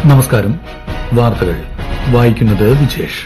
നമസ്കാരം വാർത്തകൾ വായിക്കുന്നത് വിജേഷ്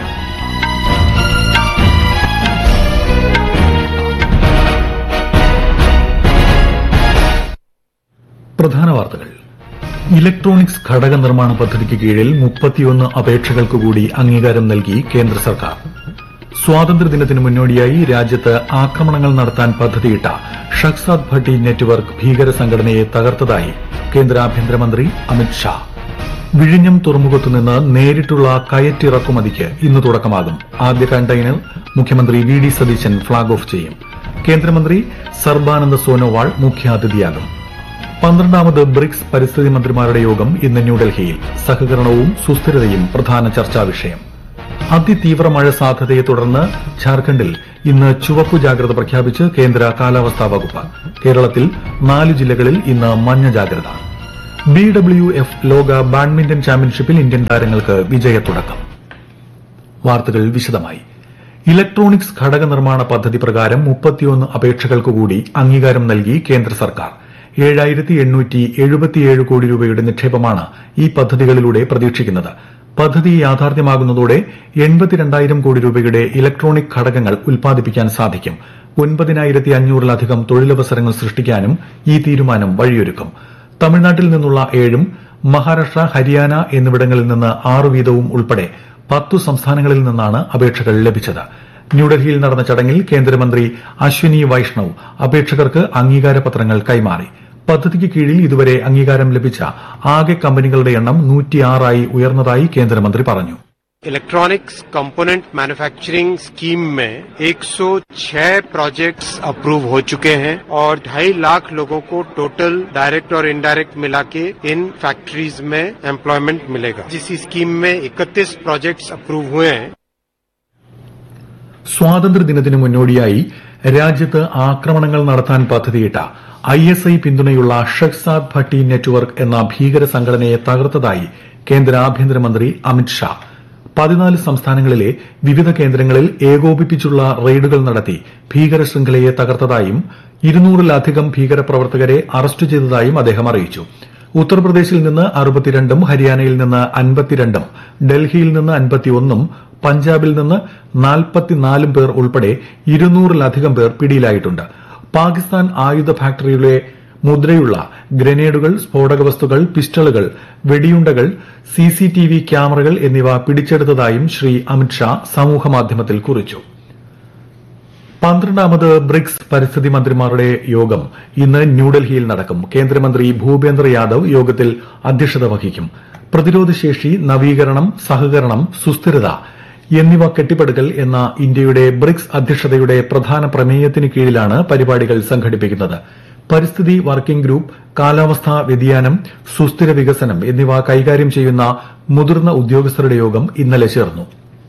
പ്രധാന വാർത്തകൾ ഇലക്ട്രോണിക്സ് ഘടക നിർമ്മാണ പദ്ധതിക്ക് കീഴിൽ മുപ്പത്തിയൊന്ന് അപേക്ഷകൾക്ക് കൂടി അംഗീകാരം നൽകി കേന്ദ്ര സർക്കാർ സ്വാതന്ത്ര്യദിനത്തിന് മുന്നോടിയായി രാജ്യത്ത് ആക്രമണങ്ങൾ നടത്താൻ പദ്ധതിയിട്ട ഷഖ്സാദ് ഭട്ടി നെറ്റ്വർക്ക് ഭീകര സംഘടനയെ തകർത്തതായി കേന്ദ്ര ആഭ്യന്തരമന്ത്രി അമിത് ഷാ വിഴിഞ്ഞം തുറമുഖത്തുനിന്ന് നേരിട്ടുള്ള കയറ്റിറക്കുമതിക്ക് ഇന്ന് തുടക്കമാകും ആദ്യ കണ്ടെയ്നർ മുഖ്യമന്ത്രി V D Satheesan flag off ചെയ്യും കേന്ദ്രമന്ത്രി സർബാനന്ദ സോനോവാൾ മുഖ്യാതിഥിയാകും പന്ത്രണ്ടാമത് ബ്രിക്സ് പരിസ്ഥിതി മന്ത്രിമാരുടെ യോഗം ഇന്ന് ന്യൂഡൽഹിയിൽ സഹകരണവും സുസ്ഥിരതയും പ്രധാന ചർച്ചാ വിഷയം അതിതീവ്ര മഴ സാധ്യതയെ തുടർന്ന് ഝാർഖണ്ഡിൽ ഇന്ന് ചുവപ്പ് ജാഗ്രത പ്രഖ്യാപിച്ച് കേന്ദ്ര കാലാവസ്ഥാ വകുപ്പ് കേരളത്തിൽ നാല് ജില്ലകളിൽ ഇന്ന് മഞ്ഞ ജാഗ്രത ബി ഡബ്ല്യു എഫ് ലോക ബാഡ്മിന്റൺ ചാമ്പ്യൻഷിപ്പിൽ ഇന്ത്യൻ താരങ്ങൾക്ക് വിജയത്തുടക്കം വാർത്തകൾ വിശദമായി ഇലക്ട്രോണിക്സ് ഘടക നിർമ്മാണ പദ്ധതി പ്രകാരം മുപ്പത്തിയൊന്ന് അപേക്ഷകൾക്കുകൂടി അംഗീകാരം നൽകി കേന്ദ്ര സർക്കാർ ഏഴായിരത്തി എണ്ണൂറ്റി എഴുപത്തിയേഴ് കോടി രൂപയുടെ നിക്ഷേപമാണ് ഈ പദ്ധതികളിലൂടെ പ്രതീക്ഷിക്കുന്നത് പദ്ധതി യാഥാർത്ഥ്യമാകുന്നതോടെ എൺപത്തിരണ്ടായിരം കോടി രൂപയുടെ ഇലക്ട്രോണിക് ഘടകങ്ങൾ ഉൽപ്പാദിപ്പിക്കാൻ സാധിക്കും ഒൻപതിനായിരത്തി അഞ്ഞൂറിലധികം തൊഴിലവസരങ്ങൾ സൃഷ്ടിക്കാനും ഈ തീരുമാനം വഴിയൊരുക്കും തമിഴ്നാട്ടിൽ നിന്നുള്ള ഏഴും മഹാരാഷ്ട്ര ഹരിയാന എന്നിവിടങ്ങളിൽ നിന്ന് ആറ് വീതവും ഉൾപ്പെടെ പത്തു സംസ്ഥാനങ്ങളിൽ നിന്നാണ് അപേക്ഷകൾ ലഭിച്ചത് ന്യൂഡൽഹിയിൽ നടന്ന ചടങ്ങിൽ കേന്ദ്രമന്ത്രി അശ്വിനി വൈഷ്ണവ് അപേക്ഷകർക്ക് അംഗീകാരപത്രങ്ങൾ കൈമാറി പദ്ധതിക്ക് കീഴിൽ ഇതുവരെ അംഗീകാരം ലഭിച്ച ആകെ കമ്പനികളുടെ എണ്ണം നൂറ്റിയാറായി ഉയർന്നതായി കേന്ദ്രമന്ത്രി പറഞ്ഞു इलेक्ट्रॉनिक्स कंपोनेंट मैन्युफैक्चरिंग स्कीम में 106 प्रोजेक्ट्स अप्रूव हो चुके हैं और ढाई लाख लोगों को टोटल डायरेक्ट और इनडायरेक्ट मिला के इन फैक्ट्रीज में एम्प्लॉयमेंट मिलेगा जिस स्कीम में 31 प्रोजेक्ट्स अप्रूव हुए हैं സ്വാതന്ത്ര്യദിനത്തിന് മുന്നോടിയായി രാജ്യത്ത് ആക്രമണങ്ങൾ നടത്താൻ പദ്ധതിയിട്ട ഐ എസ് ഐ പിന്തുണയുള്ള ഷഖ്സാദ് ഭട്ടി നെറ്റ്വർക്ക് എന്ന ഭീകര സംഘടനയെ തകർത്തതായി കേന്ദ്ര ആഭ്യന്തരമന്ത്രി അമിത് ഷാ പതിനാല് സംസ്ഥാനങ്ങളിലെ വിവിധ കേന്ദ്രങ്ങളിൽ ഏകോപിപ്പിച്ചുള്ള റെയ്ഡുകൾ നടത്തി ഭീകര ശൃംഖലയെ തകർത്തതായും ഇരുന്നൂറിലധികം ഭീകരപ്രവർത്തകരെ അറസ്റ്റ് ചെയ്തതായും അദ്ദേഹം അറിയിച്ചു ഉത്തർപ്രദേശിൽ നിന്ന് അറുപത്തിരണ്ടും ഹരിയാനയിൽ നിന്ന് അൻപത്തിരണ്ടും ഡൽഹിയിൽ നിന്ന് അൻപത്തിയൊന്നും പഞ്ചാബിൽ നിന്ന് നാൽപ്പത്തിനാലും പേർ ഉൾപ്പെടെ ഇരുന്നൂറിലധികം പേർ പിടിയിലായിട്ടുണ്ട് പാകിസ്ഥാൻ ആയുധ ഫാക്ടറിയിലെ മുദ്രയുള്ള ഗ്രനേഡുകൾ സ്ഫോടക വസ്തുക്കൾ പിസ്റ്റളുകൾ വെടിയുണ്ടകൾ സിസിടിവി ക്യാമറകൾ എന്നിവ പിടിച്ചെടുത്തതായും ശ്രീ അമിത്ഷാ സമൂഹമാധ്യമത്തിൽ കുറിച്ചു പന്ത്രണ്ടാമത് ബ്രിക്സ് പരിസ്ഥിതി മന്ത്രിമാരുടെ യോഗം ഇന്ന് ന്യൂഡൽഹിയിൽ നടക്കും കേന്ദ്രമന്ത്രി ഭൂപേന്ദ്ര യാദവ് യോഗത്തിൽ അധ്യക്ഷത വഹിക്കും പ്രതിരോധശേഷി നവീകരണം സഹകരണം സുസ്ഥിരത എന്നിവ കെട്ടിപ്പടുക്കൽ എന്ന ഇന്ത്യയുടെ ബ്രിക്സ് അധ്യക്ഷതയുടെ പ്രധാന പ്രമേയത്തിന് കീഴിലാണ് പരിപാടികൾ സംഘടിപ്പിക്കുന്നത് പരിസ്ഥിതി വർക്കിംഗ് ഗ്രൂപ്പ് കാലാവസ്ഥാ വ്യതിയാനം സുസ്ഥിര വികസനം എന്നിവ കൈകാര്യം ചെയ്യുന്ന മുതിർന്ന ഉദ്യോഗസ്ഥരുടെ യോഗം ഇന്നലെ ചേർന്നു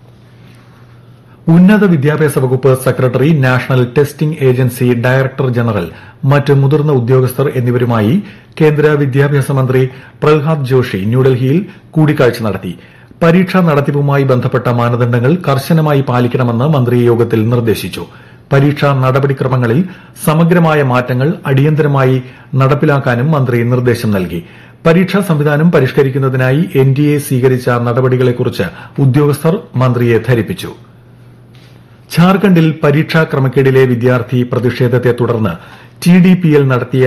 ഉന്നത വിദ്യാഭ്യാസ വകുപ്പ് secretary national testing agency director general മറ്റ് മുതിർന്ന ഉദ്യോഗസ്ഥർ എന്നിവരുമായി കേന്ദ്ര വിദ്യാഭ്യാസ മന്ത്രി പ്രഹ്ലാദ് ജോഷി ന്യൂഡൽഹിയിൽ കൂടിക്കാഴ്ച നടത്തി പരീക്ഷാ നടത്തിപ്പുമായി ബന്ധപ്പെട്ട മാനദണ്ഡങ്ങൾ കർശനമായി പാലിക്കണമെന്ന് മന്ത്രി യോഗത്തിൽ നിർദ്ദേശിച്ചു പരീക്ഷാ നടപടിക്രമങ്ങളിൽ സമഗ്രമായ മാറ്റങ്ങൾ അടിയന്തരമായി നടപ്പിലാക്കാനും മന്ത്രി നിർദ്ദേശം നൽകി പരീക്ഷാ സംവിധാനം പരിഷ്കരിക്കുന്നതിനായി എൻഡിഎ സ്വീകരിച്ച നടപടികളെക്കുറിച്ച് ഉദ്യോഗസ്ഥർ മന്ത്രിയെ ധരിപ്പിച്ചു ഝാർഖണ്ഡിൽ പരീക്ഷാ ക്രമക്കേടിലെ വിദ്യാർത്ഥി പ്രതിഷേധത്തെ തുടർന്ന് ടിഡിപിഎൽ നടത്തിയ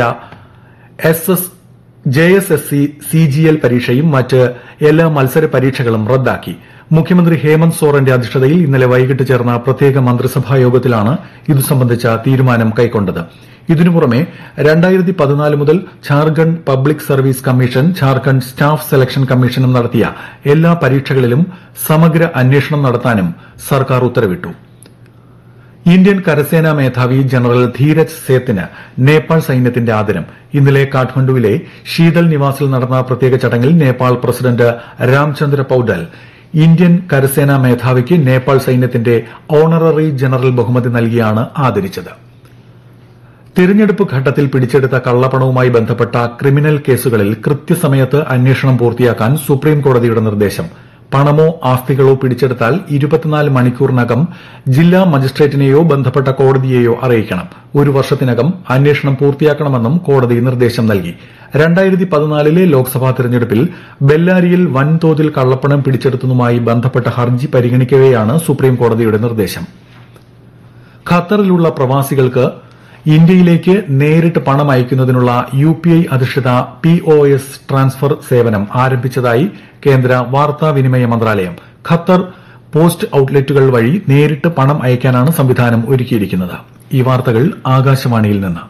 ജെഎസ്എസ്സി സിജിഎൽ പരീക്ഷയും മറ്റ് എല്ലാ മത്സര പരീക്ഷകളും റദ്ദാക്കി മുഖ്യമന്ത്രി ഹേമന്ത് സോറന്റെ അധ്യക്ഷതയിൽ ഇന്നലെ വൈകിട്ട് ചേർന്ന പ്രത്യേക മന്ത്രിസഭാ യോഗത്തിലാണ് ഇതു സംബന്ധിച്ച തീരുമാനം കൈക്കൊണ്ടത് ഇതിനു പുറമെ രണ്ടായിരത്തി പതിനാല് മുതൽ Jharkhand public service commission Jharkhand staff selection കമ്മീഷനും നടത്തിയ എല്ലാ പരീക്ഷകളിലും സമഗ്ര അന്വേഷണം നടത്താനും സർക്കാർ ഉത്തരവിട്ടു ഇന്ത്യൻ കരസേനാ മേധാവി ജനറൽ ധീരജ് സേത്തിന് നേപ്പാൾ സൈന്യത്തിന്റെ ആദരം ഇന്നലെ കാഠ്മണ്ഡുവിലെ ശീതൽ നിവാസിൽ നടന്ന പ്രത്യേക ചടങ്ങിൽ നേപ്പാൾ പ്രസിഡന്റ് രാംചന്ദ്ര പൌഡൽ ഇന്ത്യൻ കരസേനാ മേധാവിക്ക് നേപ്പാൾ സൈന്യത്തിന്റെ ഓണററി ജനറൽ ബഹുമതി നൽകിയാണ് ആദരിച്ചത് തിരഞ്ഞെടുപ്പ് ഘട്ടത്തിൽ പിടിച്ചെടുത്ത കള്ളപ്പണവുമായി ബന്ധപ്പെട്ട ക്രിമിനൽ കേസുകളിൽ കൃത്യസമയത്ത് അന്വേഷണം പൂർത്തിയാക്കാൻ സുപ്രീംകോടതിയുടെ നിർദ്ദേശം പണമോ ആസ്തികളോ പിടിച്ചെടുത്താൽ ഇരുപത്തിനാല് മണിക്കൂറിനകം ജില്ലാ മജിസ്ട്രേറ്റിനെയോ ബന്ധപ്പെട്ട കോടതിയെയോ അറിയിക്കണം ഒരു വർഷത്തിനകം അന്വേഷണം പൂർത്തിയാക്കണമെന്നും കോടതി നിർദ്ദേശം നൽകി രണ്ടായിരത്തി പതിനാലിലെ ലോക്സഭാ തെരഞ്ഞെടുപ്പിൽ ബെല്ലാരിയിൽ വൻതോതിൽ കള്ളപ്പണം പിടിച്ചെടുത്തതുമായി ബന്ധപ്പെട്ട ഹർജി പരിഗണിക്കവെയാണ് സുപ്രീംകോടതിയുടെ നിർദ്ദേശം ഖത്തറിലുള്ള പ്രവാസികൾക്ക് ഇന്ത്യയിലേക്ക് നേരിട്ട് പണം അയക്കുന്നതിനുള്ള യു പി ഐ അധിഷ്ഠിത പി ഒ എസ് ട്രാൻസ്ഫർ സേവനം ആരംഭിച്ചതായി കേന്ദ്ര വാർത്താവിനിമയ മന്ത്രാലയം ഖത്തർ പോസ്റ്റ് ഔട്ട്ലെറ്റുകൾ വഴി നേരിട്ട് പണം അയക്കാനാണ് സംവിധാനം ഒരുക്കിയിരിക്കുന്നത് ഈ വാർത്തകൾ ആകാശവാണിയിൽ നിന്ന്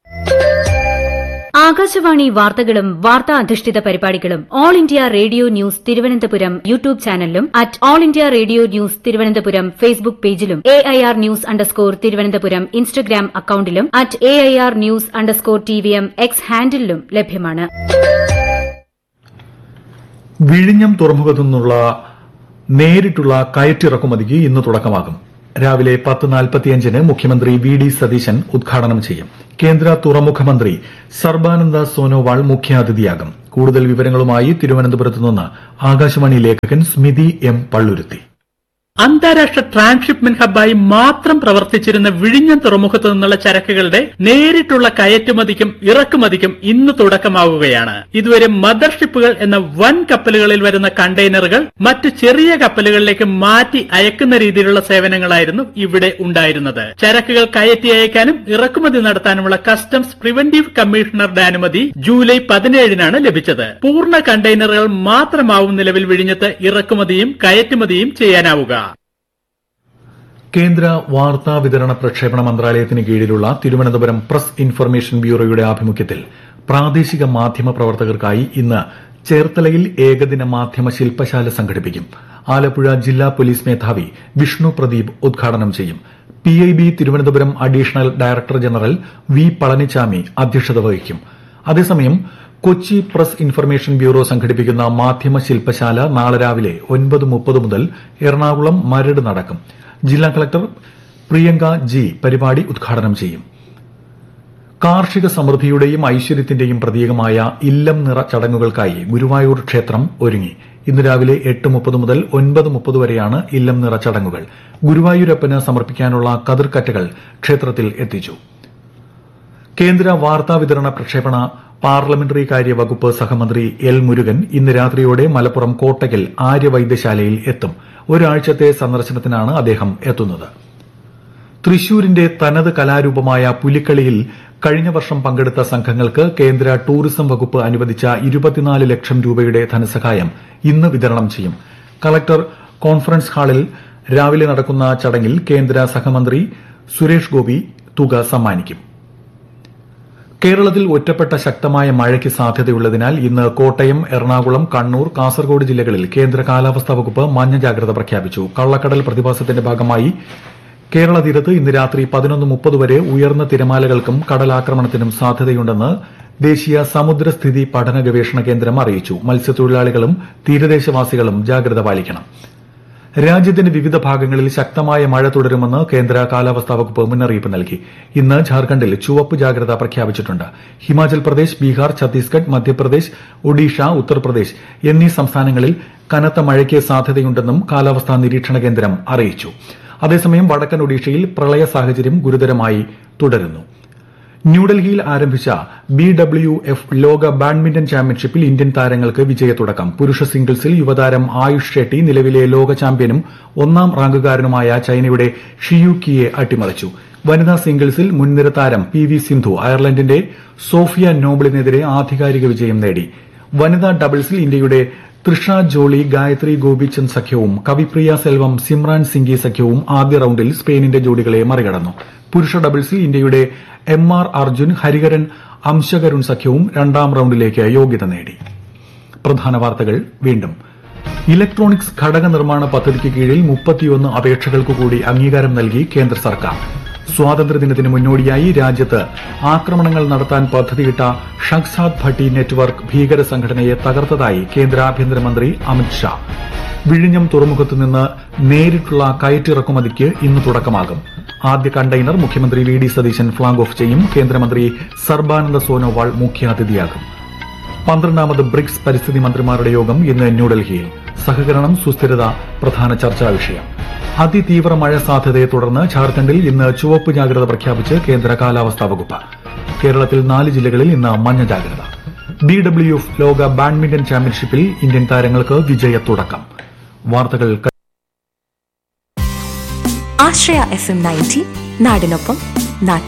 ആകാശവാണി വാർത്തകളും വാർത്താ അധിഷ്ഠിത പരിപാടികളും all India radio news Thiruvananthapuram YouTube ചാനലിലും at all India radio news Thiruvananthapuram Facebook പേജിലും A I R news underscore Thiruvananthapuram Instagram അക്കൌണ്ടിലും at A I R news underscore T V M X ഹാൻഡിലും ലഭ്യമാണ് വിഴിഞ്ഞം തുറമുഖത്തു നിന്നുള്ള നേരിട്ടുള്ള കയറ്റിറക്കുമതിക്ക് ഇന്ന് തുടക്കമാകും രാവിലെ പത്ത് നാൽപ്പത്തിയഞ്ചിന് മുഖ്യമന്ത്രി വി ഡി സതീശൻ ഉദ്ഘാടനം ചെയ്യും കേന്ദ്ര തുറമുഖ മന്ത്രി സർബാനന്ദ സോനോവാൾ മുഖ്യാതിഥിയാകും കൂടുതൽ വിവരങ്ങളുമായി തിരുവനന്തപുരത്ത് നിന്ന് ആകാശവാണി ലേഖകൻ സ്മിതി എം പള്ളുരുത്തി അന്താരാഷ്ട്ര ട്രാൻസ്ഷിപ്മെന്റ് ഹബ്ബായി മാത്രം പ്രവർത്തിച്ചിരുന്ന വിഴിഞ്ഞം തുറമുഖത്തു നിന്നുള്ള ചരക്കുകളുടെ നേരിട്ടുള്ള കയറ്റുമതിക്കും ഇറക്കുമതിക്കും ഇന്ന് തുടക്കമാവുകയാണ് ഇതുവരെ മദർഷിപ്പുകൾ എന്ന വൻ കപ്പലുകളിൽ വരുന്ന കണ്ടെയ്നറുകൾ മറ്റ് ചെറിയ കപ്പലുകളിലേക്ക് മാറ്റി അയക്കുന്ന രീതിയിലുള്ള സേവനങ്ങളായിരുന്നു ഇവിടെ ഉണ്ടായിരുന്നത് ചരക്കുകൾ കയറ്റി അയക്കാനും ഇറക്കുമതി നടത്താനുമുള്ള കസ്റ്റംസ് പ്രിവന്റീവ് കമ്മീഷണറുടെ അനുമതി ജൂലൈ പതിനേഴിനാണ് ലഭിച്ചത് പൂർണ്ണ കണ്ടെയ്നറുകൾ മാത്രമാവും നിലവിൽ വിഴിഞ്ഞത്ത് ഇറക്കുമതിയും കയറ്റുമതിയും ചെയ്യാനാവുക കേന്ദ്ര വാർത്താ വിതരണ പ്രക്ഷേപണ മന്ത്രാലയത്തിന് കീഴിലുള്ള തിരുവനന്തപുരം പ്രസ് ഇൻഫർമേഷൻ ബ്യൂറോയുടെ ആഭിമുഖ്യത്തിൽ പ്രാദേശിക മാധ്യമ പ്രവർത്തകർക്കായി ഇന്ന് ചേർത്തലയിൽ ഏകദിന മാധ്യമ ശില്പശാല സംഘടിപ്പിക്കും ആലപ്പുഴ ജില്ലാ പോലീസ് മേധാവി വിഷ്ണു പ്രദീപ് ഉദ്ഘാടനം ചെയ്യും PIB Thiruvananthapuram additional director general V Palanichami അധ്യക്ഷത വഹിക്കും അതേസമയം കൊച്ചി പ്രസ് ഇൻഫർമേഷൻ ബ്യൂറോ സംഘടിപ്പിക്കുന്ന മാധ്യമ ശില്പശാല നാളെ രാവിലെ ഒൻപത് മുപ്പത് മുതൽ എറണാകുളം മരട് നടക്കും ജില്ലാ കളക്ടർ പ്രിയങ്ക ജി പരിപാടി ഉദ്ഘാടനം ചെയ്യും കാർഷിക സമൃദ്ധിയുടെയും ഐശ്വര്യത്തിന്റെയും പ്രതീകമായ ഇല്ലം നിറ ചടങ്ങുകൾക്കായി ഗുരുവായൂർ ക്ഷേത്രം ഒരുങ്ങി ഇന്ന് രാവിലെ എട്ട് മുപ്പത് മുതൽ ഒൻപത് മുപ്പത് വരെയാണ് ഇല്ലം നിറ ചടങ്ങുകൾ ഗുരുവായൂരപ്പന് സമർപ്പിക്കാനുള്ള കതിർക്കറ്റകൾ ക്ഷേത്രത്തിൽ എത്തിച്ചു കേന്ദ്ര വാർത്താ വിതരണ പ്രക്ഷേപണ പാർലമെന്ററി കാര്യ വകുപ്പ് സഹമന്ത്രി എൽ മുരുകൻ ഇന്ന് രാത്രിയോടെ മലപ്പുറം കോട്ടയ്ക്കൽ ആര്യവൈദ്യശാലയിൽ എത്തും ഒരാഴ്ചത്തെ സന്ദർശനത്തിനാണ് അദ്ദേഹം എത്തുന്നത് തൃശൂരിന്റെ തനത് കലാരൂപമായ പുലിക്കളിയിൽ കഴിഞ്ഞ വർഷം പങ്കെടുത്ത സംഘങ്ങൾക്ക് കേന്ദ്ര ടൂറിസം വകുപ്പ് അനുവദിച്ച ഇരുപത്തിനാല് ലക്ഷം രൂപയുടെ ധനസഹായം ഇന്ന് വിതരണം ചെയ്യും കളക്ടർ കോൺഫറൻസ് ഹാളിൽ രാവിലെ നടക്കുന്ന ചടങ്ങിൽ കേന്ദ്ര സഹമന്ത്രി സുരേഷ് ഗോപി തുക സമ്മാനിക്കും കേരളത്തിൽ ഒറ്റപ്പെട്ട ശക്തമായ മഴയ്ക്ക് സാധ്യതയുള്ളതിനാൽ ഇന്ന് കോട്ടയം എറണാകുളം കണ്ണൂർ കാസർഗോഡ് ജില്ലകളിൽ കേന്ദ്ര കാലാവസ്ഥാ വകുപ്പ് മഞ്ഞ ജാഗ്രത പ്രഖ്യാപിച്ചു കള്ളക്കടൽ പ്രതിഭാസത്തിന്റെ ഭാഗമായി കേരള തീരത്ത് ഇന്ന് രാത്രി പതിനൊന്ന് മുപ്പത് വരെ ഉയർന്ന തിരമാലകൾക്കും കടലാക്രമണത്തിനും സാധ്യതയുണ്ടെന്ന് ദേശീയ സമുദ്രസ്ഥിതി പഠന ഗവേഷണ കേന്ദ്രം അറിയിച്ചു മത്സ്യത്തൊഴിലാളികളും തീരദേശവാസികളും ജാഗ്രത പാലിക്കണം രാജ്യത്തിന്റെ വിവിധ ഭാഗങ്ങളിൽ ശക്തമായ മഴ തുടരുമെന്ന് കേന്ദ്ര കാലാവസ്ഥാ വകുപ്പ് മുന്നറിയിപ്പ് നൽകി ഇന്ന് ഝാർഖണ്ഡിൽ ചുവപ്പ് ജാഗ്രത പ്രഖ്യാപിച്ചിട്ടുണ്ട് ഹിമാചൽ പ്രദേശ് ബീഹാർ ഛത്തീസ്ഗഡ് മധ്യപ്രദേശ് ഒഡീഷ ഉത്തർപ്രദേശ് എന്നീ സംസ്ഥാനങ്ങളിൽ കനത്ത മഴയ്ക്ക് സാധ്യതയുണ്ടെന്നും കാലാവസ്ഥാ നിരീക്ഷണ കേന്ദ്രം അറിയിച്ചു അതേസമയം വടക്കൻ ഒഡീഷയിൽ പ്രളയ സാഹചര്യം ഗുരുതരമായി തുടരുന്നു ന്യൂഡൽഹിയിൽ ആരംഭിച്ച ബി ഡബ്ല്യു എഫ് ലോക ബാഡ്മിന്റൺ ചാമ്പ്യൻഷിപ്പിൽ ഇന്ത്യൻ താരങ്ങൾക്ക് വിജയത്തുടക്കം പുരുഷ സിംഗിൾസിൽ യുവതാരം ആയുഷ് ഷെട്ടി നിലവിലെ ലോക ചാമ്പ്യനും ഒന്നാം റാങ്കുകാരനുമായ ചൈനയുടെ ഷിയുക്കിയെ അട്ടിമറിച്ചു വനിതാ സിംഗിൾസിൽ മുൻനിര താരം പി വി സിന്ധു അയർലൻഡിന്റെ സോഫിയ നോബിളിനെതിരെ ആധികാരിക വിജയം നേടി വനിതാ ഡബിൾസിൽ ഇന്ത്യയുടെ തൃഷ ജോളി ഗായത്രി ഗോപിചന്ദ് സഖ്യവും കവിപ്രിയ സെൽവം സിമ്രാൻ സിംഗി സഖ്യവും ആദ്യ റൌണ്ടിൽ സ്പെയിനിന്റെ ജോഡികളെ മറികടന്നു പുരുഷ ഡബിൾസിൽ ഇന്ത്യയുടെ എം ആർ അർജുൻ ഹരിഹരൻ അംശകരുൺ സഖ്യവും രണ്ടാം റൌണ്ടിലേക്ക് യോഗ്യത നേടി പ്രധാന വാർത്തകൾ വീണ്ടും ഇലക്ട്രോണിക്സ് ഘടക നിർമ്മാണ പദ്ധതിക്ക് കീഴിൽ മുപ്പത്തിയൊന്ന് അപേക്ഷകൾക്കു കൂടി അംഗീകാരം നൽകി കേന്ദ്ര സർക്കാർ സ്വാതന്ത്ര്യദിനത്തിന് മുന്നോടിയായി രാജ്യത്ത് ആക്രമണങ്ങൾ നടത്താൻ പദ്ധതിയിട്ട ഷഖ്സാദ് ഭട്ടി നെറ്റ്വർക്ക് ഭീകര സംഘടനയെ തകർത്തതായി കേന്ദ്ര ആഭ്യന്തരമന്ത്രി അമിത്ഷാ വിഴിഞ്ഞം തുറമുഖത്തു നിന്ന് നേരിട്ടുള്ള കയറ്റിറക്കുമതിക്ക് ഇന്ന് തുടക്കമാകും ആദ്യ കണ്ടെയ്നർ മുഖ്യമന്ത്രി V D Satheesan flag off ചെയ്യും കേന്ദ്രമന്ത്രി സർബാനന്ദ സോനോവാൾ മുഖ്യാതിഥിയാകും പന്ത്രണ്ടാമത് ബ്രിക്സ് പരിസ്ഥിതി മന്ത്രിമാരുടെ യോഗം ഇന്ന് ന്യൂഡൽഹിയിൽ സഹകരണം സുസ്ഥിരത പ്രധാന ചർച്ചാ വിഷയം അതിതീവ്ര മഴ സാധ്യതയെ തുടർന്ന് ഝാർഖണ്ഡിൽ ഇന്ന് ചുവപ്പ് ജാഗ്രത പ്രഖ്യാപിച്ച് കേന്ദ്ര കാലാവസ്ഥാ വകുപ്പ് കേരളത്തിൽ നാല് ജില്ലകളിൽ ഇന്ന് മഞ്ഞ ജാഗ്രത ബി ഡബ്ല്യു എഫ് ലോക ബാഡ്മിന്റൺ ചാമ്പ്യൻഷിപ്പിൽ ഇന്ത്യൻ താരങ്ങൾക്ക് വിജയത്തുടക്കം വാർത്തകൾ ക- ആശ്രയ എഫ് എം നയൻറ്റി നാടിനൊപ്പം നാട്ടിൽ